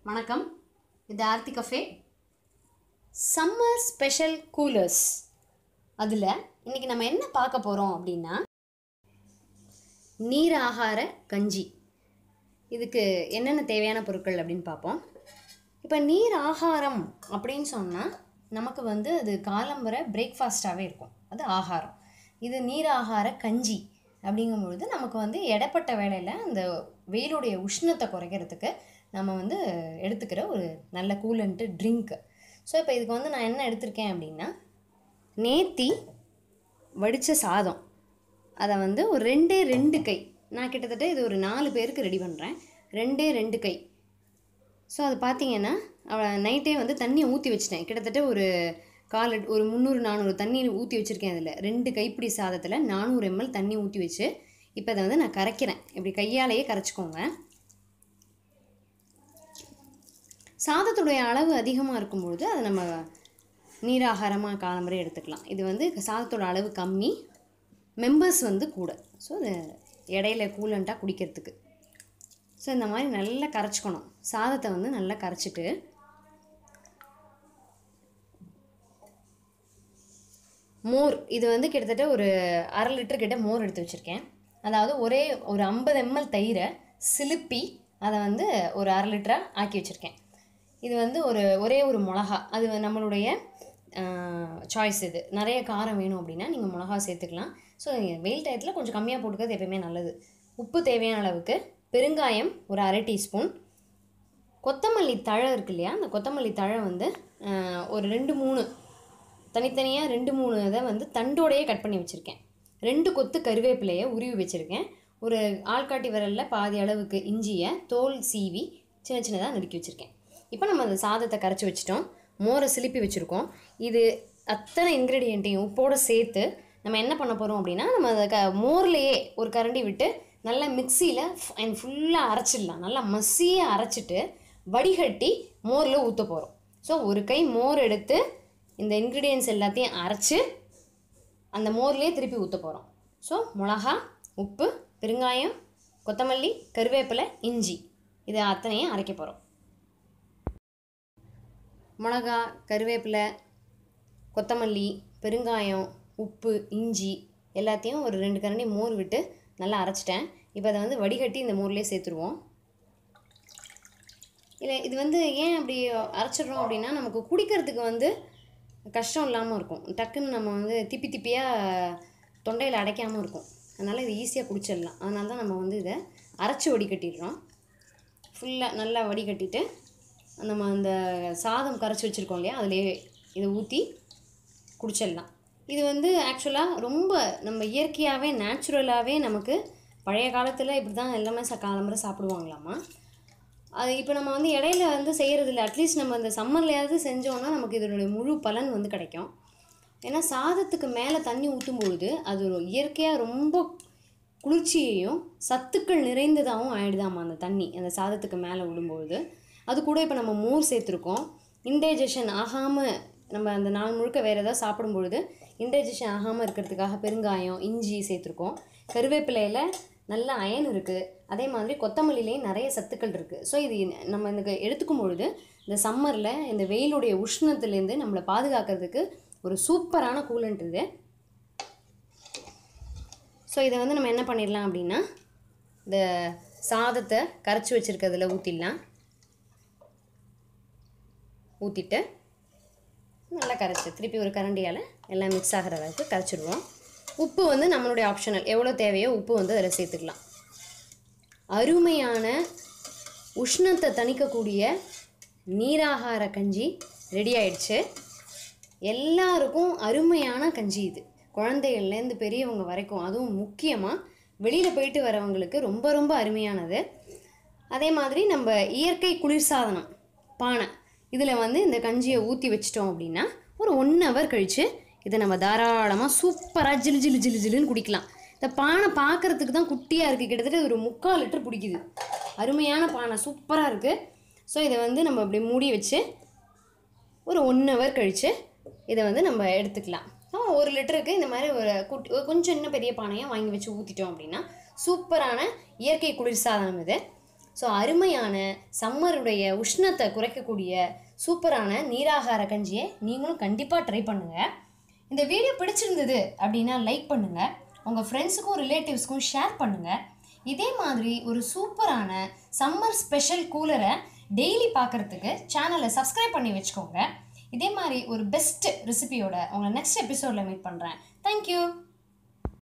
வணக்கம் இது Aarthi cafe summer special coolers அதில் இன்றைக்கி நம்ம என்ன பார்க்க போகிறோம் அப்படின்னா நீர் ஆகார கஞ்சி இதுக்கு என்னென்ன தேவையான பொருட்கள் அப்படின்னு பார்ப்போம் இப்போ நீர் ஆகாரம் அப்படின்னு சொன்னால் நமக்கு வந்து அது காலம்பரை பிரேக்ஃபாஸ்ட்டாகவே இருக்கும் அது ஆகாரம் இது நீர் ஆகார கஞ்சி அப்படிங்கும் பொழுது நமக்கு வந்து எடப்பட்ட வேலையில் அந்த வெயிலுடைய உஷ்ணத்தை குறைக்கிறதுக்கு நம்ம வந்து எடுத்துக்கிற ஒரு நல்ல கூலண்ட்டு ட்ரிங்க்கு ஸோ இப்போ இதுக்கு வந்து நான் என்ன எடுத்திருக்கேன் அப்படின்னா நேத்தி வடித்த சாதம் அதை வந்து ஒரு ரெண்டே ரெண்டு கை நான் கிட்டத்தட்ட இது ஒரு நாலு பேருக்கு ரெடி பண்ணுறேன் ரெண்டே ரெண்டு கை ஸோ அது பார்த்தீங்கன்னா அவளை நைட்டே வந்து தண்ணியை ஊற்றி வச்சிட்டேன் கிட்டத்தட்ட ஒரு கால் லிட்- ஒரு முந்நூறு நானூறு தண்ணி ஊற்றி வச்சுருக்கேன் அதில் ரெண்டு கைப்பிடி சாதத்தில் நானூறு எம்எல் தண்ணி ஊற்றி வச்சு இப்போ அதை வந்து நான் கரைக்கிறேன் இப்படி கையாலேயே கரைச்சிக்கோங்க சாதத்துடைய அளவு அதிகமாக இருக்கும்பொழுது அதை நம்ம நீராகாரமாக காலம்பரை எடுத்துக்கலாம் இது வந்து சாதத்தோட அளவு கம்மி மெம்பர்ஸ் வந்து கூட ஸோ அது இடையில கூலண்ட்டாக குடிக்கிறதுக்கு ஸோ இந்த மாதிரி நல்லா கரைச்சிக்கணும் சாதத்தை வந்து நல்லா கரைச்சிட்டு மோர் இது வந்து கிட்டத்தட்ட ஒரு அரை லிட்டர் கிட்ட மோர் எடுத்து வச்சுருக்கேன் அதாவது ஒரே ஒரு ஐம்பது எம்எல் தயிரை சிலுப்பி அதை வந்து ஒரு அரை லிட்டராக ஆக்கி வச்சுருக்கேன் இது வந்து ஒரு ஒரே ஒரு மிளகா அது நம்மளுடைய சாய்ஸ் இது நிறைய காரம் வேணும் அப்படின்னா நீங்கள் மிளகா சேர்த்துக்கலாம் ஸோ வெயில் டயத்தில் கொஞ்சம் கம்மியாக போட்டுக்கிறது எப்பயுமே நல்லது உப்பு தேவையான அளவுக்கு பெருங்காயம் ஒரு அரை டீஸ்பூன் கொத்தமல்லி தழை இருக்கு இல்லையா அந்த கொத்தமல்லி தழை வந்து ஆஹ், ஒரு ரெண்டு மூணு தனித்தனியாக ரெண்டு மூணு இதை வந்து தண்டோடையே கட் பண்ணி வச்சுருக்கேன் ரெண்டு கொத்து கருவேப்பிலையை உருவி வச்சுருக்கேன் ஒரு ஆள்காட்டி விரலில் பாதி அளவுக்கு இஞ்சியை தோல் சீவி சின்ன சின்னதாக நறுக்கி வச்சுருக்கேன் இப்போ நம்ம அந்த சாதத்தை கரைச்சி வச்சிட்டோம் மோரை சிலுப்பி வச்சுருக்கோம் இது அத்தனை இன்க்ரீடியண்ட்டையும் உப்போடு சேர்த்து நம்ம என்ன பண்ண போகிறோம் அப்படின்னா நம்ம அதை க மோர்லேயே ஒரு கரண்டி விட்டு நல்லா மிக்சியில் அண்ட் ஃபுல்லாக அரைச்சிடலாம் நல்லா மசியாக அரைச்சிட்டு வடிகட்டி மோரில் ஊற்ற போகிறோம் ஸோ ஒரு கை மோர் எடுத்து இந்த இன்க்ரீடியன்ஸ் எல்லாத்தையும் அரைச்சு அந்த மோர்லேயே திருப்பி ஊற்ற போகிறோம் ஸோ மிளகா உப்பு பெருங்காயம் கொத்தமல்லி கருவேப்பிலை இஞ்சி இது அத்தனையும் அரைக்க போகிறோம் மிளகா கருவேப்பிலை கொத்தமல்லி பெருங்காயம் உப்பு இஞ்சி எல்லாத்தையும் ஒரு ரெண்டு கரண்டி மோர் விட்டு நல்லா அரைச்சிட்டேன் இப்போ அதை வந்து வடிகட்டி இந்த மோர்லேயே சேர்த்துருவோம் இல்லை இது வந்து ஏன் அப்படி அரைச்சிடுறோம் அப்படின்னா நமக்கு குடிக்கிறதுக்கு வந்து கஷ்டம் இல்லாமல் இருக்கும் டக்குன்னு நம்ம வந்து திப்பி திப்பியாக தொண்டையில் அடைக்காமல் இருக்கும் அதனால் இது ஈஸியாக குடிச்சிடலாம் அதனால தான் நம்ம வந்து இதை அரைச்சி வடிகட்டிடுறோம் ஃபுல்லாக நல்லா வடிகட்டிட்டு நம்ம அந்த சாதம் கரைச்சி வச்சுருக்கோம் இல்லையா அதிலே இதை ஊற்றி குடிச்சிடலாம் இது வந்து ஆக்சுவலாக ரொம்ப நம்ம இயற்கையாகவே நேச்சுரலாகவே நமக்கு பழைய காலத்தில் இப்படி தான் எல்லாமே ச காலம்பரை சாப்பிடுவாங்களாமா அது இப்போ நம்ம வந்து இடையில வந்து செய்கிறது இல்லை அட்லீஸ்ட் நம்ம அந்த சம்மர்லையாவது செஞ்சோன்னா நமக்கு இதனுடைய முழு பலன் வந்து கிடைக்கும் ஏன்னா சாதத்துக்கு மேலே தண்ணி ஊற்றும் பொழுது அது ஒரு இயற்கையாக ரொம்ப குளிர்ச்சியையும் சத்துக்கள் நிறைந்ததாகவும் ஆயிடுதாம்மா அந்த தண்ணி அந்த சாதத்துக்கு மேலே விடும்பொழுது அது கூட இப்போ நம்ம மோர் சேர்த்துருக்கோம் இன்டைஜஷன் ஆகாமல் நம்ம அந்த நாள் முழுக்க வேறு ஏதாவது சாப்பிடும்பொழுது இன்டைஜஷன் ஆகாமல் இருக்கிறதுக்காக பெருங்காயம் இஞ்சி சேர்த்துருக்கோம் கருவேப்பிலையில் நல்ல அயன் இருக்குது அதே மாதிரி கொத்தமல்லிலேயும் நிறைய சத்துக்கள் இருக்குது ஸோ இது நம்ம இந்த எடுத்துக்கும் பொழுது இந்த சம்மரில் இந்த வெயிலுடைய உஷ்ணத்துலேருந்து நம்மளை பாதுகாக்கிறதுக்கு ஒரு சூப்பரான கூலண்ட் இது ஸோ இதை வந்து நம்ம என்ன பண்ணிடலாம் அப்படின்னா இந்த சாதத்தை கரைச்சி வச்சுருக்கிறதுல ஊற்றிடலாம் ஊற்றிட்டு நல்லா கரைச்சி திருப்பி ஒரு கரண்டியால் எல்லாம் மிக்ஸ் ஆகிற அளவுக்கு கரைச்சிடுவோம் உப்பு வந்து நம்மளுடைய ஆப்ஷனல் எவ்வளோ தேவையோ உப்பு வந்து அதில் சேர்த்துக்கலாம் அருமையான உஷ்ணத்தை தணிக்கக்கூடிய நீராகார கஞ்சி ரெடி ஆயிடுச்சு எல்லாருக்கும் அருமையான கஞ்சி இது குழந்தைகள்லேருந்து பெரியவங்க வரைக்கும் அதுவும் முக்கியமாக வெளியில் போயிட்டு வரவங்களுக்கு ரொம்ப ரொம்ப அருமையானது அதே மாதிரி நம்ம இயற்கை குளிர்சாதனம் பானை இதில் வந்து இந்த கஞ்சியை ஊற்றி வச்சிட்டோம் அப்படின்னா ஒரு ஒன் ஹவர் கழித்து இதை நம்ம தாராளமாக சூப்பராக ஜிலு ஜிலு ஜிலு ஜிலுன்னு குடிக்கலாம் இந்த பானை பார்க்குறதுக்கு தான் குட்டியாக இருக்குது கிட்டத்தட்ட ஒரு முக்கால் லிட்டர் பிடிக்குது அருமையான பானை சூப்பராக இருக்குது ஸோ இதை வந்து நம்ம இப்படி மூடி வச்சு ஒரு ஒன் ஹவர் கழித்து இதை வந்து நம்ம எடுத்துக்கலாம் ஆ, ஒரு லிட்டருக்கு இந்த மாதிரி ஒரு குட்டி ஒரு கொஞ்சம் இன்னும் பெரிய பானையாக வாங்கி வச்சு ஊற்றிட்டோம் அப்படின்னா சூப்பரான இயற்கை குளிர்சாதனம் இது ஸோ அருமையான சம்மருடைய உஷ்ணத்தை குறைக்கக்கூடிய சூப்பரான நீராகார கஞ்சியை நீங்களும் கண்டிப்பாக ட்ரை பண்ணுங்கள் இந்த வீடியோ பிடிச்சிருந்தது அப்படின்னா லைக் பண்ணுங்கள் உங்கள் ஃப்ரெண்ட்ஸுக்கும் ரிலேட்டிவ்ஸ்க்கும் ஷேர் பண்ணுங்கள் இதே மாதிரி ஒரு சூப்பரான சம்மர் ஸ்பெஷல் கூலரை டெய்லி பார்க்குறதுக்கு சேனலை சப்ஸ்கிரைப் பண்ணி வச்சுக்கோங்க இதே மாதிரி ஒரு பெஸ்ட் ரெசிபியோட உங்களை நெக்ஸ்ட் எபிசோடில் மீட் பண்ணுறேன் தேங்க்யூ